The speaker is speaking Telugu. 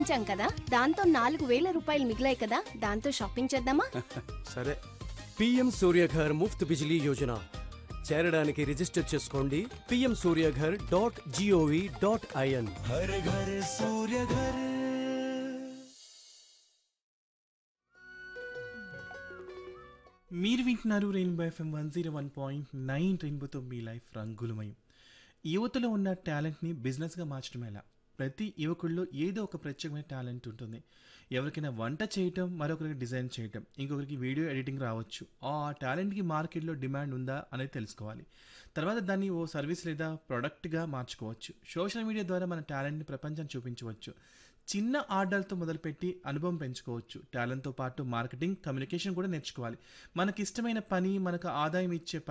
ఇచ్చాం కదా దాంతో నాలుగు వేల రూపాయలు మిగిలాయి కదా దాంతో షాపింగ్ చేద్దామా సరే పిఎం సూర్యఘర్ ముఫ్త్ బిజిలీ యోజన చేరడానికి రిజిస్టర్ చేసుకోండి PM Suryaghar dot gov dot in हर घर सूर्य घर మీరు వింటున్నారు rainbow FM one zero one point nine రెయిన్బోతో మీ లైఫ్ రంగులమయం యువతలో ఉన్న టాలెంట్ని బిజినెస్గా మార్చడం ఎలా ప్రతి యువకుల్లో ఏదో ఒక ప్రత్యేకమైన టాలెంట్ ఉంటుంది ఎవరికైనా వంట చేయటం మరొకరికి డిజైన్ చేయటం ఇంకొకరికి వీడియో ఎడిటింగ్ రావచ్చు ఆ టాలెంట్కి మార్కెట్లో డిమాండ్ ఉందా అనేది తెలుసుకోవాలి తర్వాత దాన్ని ఓ సర్వీస్ లేదా ప్రొడక్ట్గా మార్చుకోవచ్చు సోషల్ మీడియా ద్వారా మన టాలెంట్ని ప్రపంచాన్ని చూపించవచ్చు చిన్న ఆర్డర్తో మొదలుపెట్టి అనుభవం పెంచుకోవచ్చు టాలెంట్తో పాటు మార్కెటింగ్ కమ్యూనికేషన్ కూడా నేర్చుకోవాలి మనకి ఇష్టమైన పని మనకు ఆదాయం ఇచ్చే